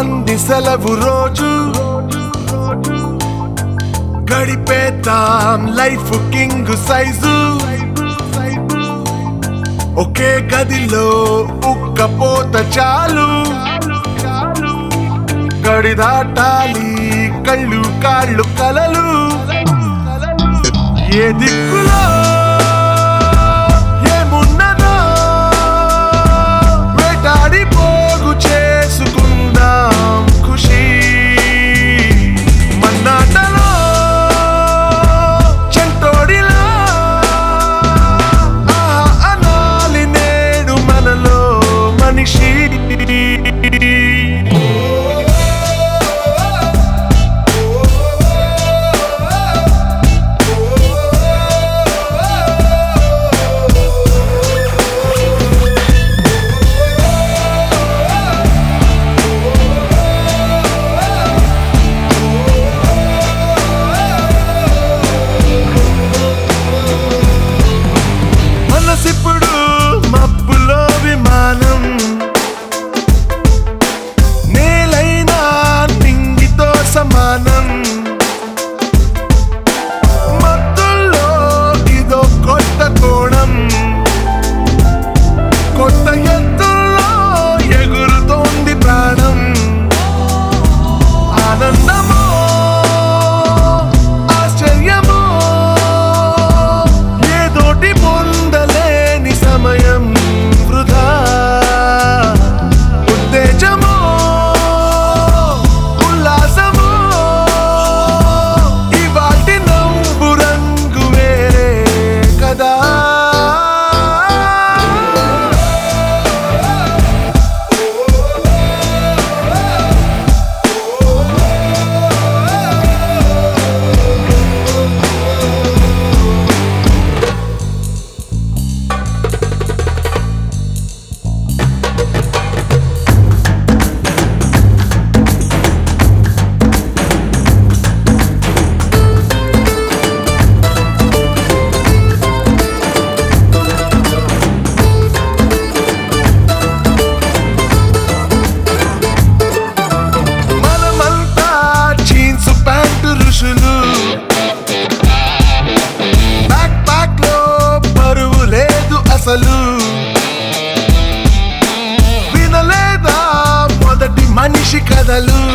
అంది సెలవు రోజు గడిపేద్దాం లైఫ్ కింగ్ సైజు ఒకే గదిలో ఉక్కపోత చాలు గడి దాటాలి కళ్ళు కాళ్ళు కలలు ఏ దిక్కులో ఏమున్నదో వేటాడి పోగు చేసుకుందాం ఖుషి మన్నాటలో చెంటోడిలా ఆహా అనాలి నేడు మనలో మనిషి మనసిప్పుడు మబ్బులో విమానం నేలైనా నింగితో సమానం మత్తుల్లో ఇదో కొత్త కోణం కొత్త ఎత్తుల్లో ఎగురుతోంది ప్రాణం ఆనందమో ఆశ్చర్యమో ఏదోటి పొందలేని సమయం వృధా ఉత్తేజమో ఉల్లాసమో ఇవాటి నవ్వు రంగు వేరే కదా మనమంతా జీన్స్ ప్యాంటు ఋషులు బ్యాక్ ప్యాక్ లో బరువు లేదు అసలు వినలేదా మొదటి మనిషి కథలు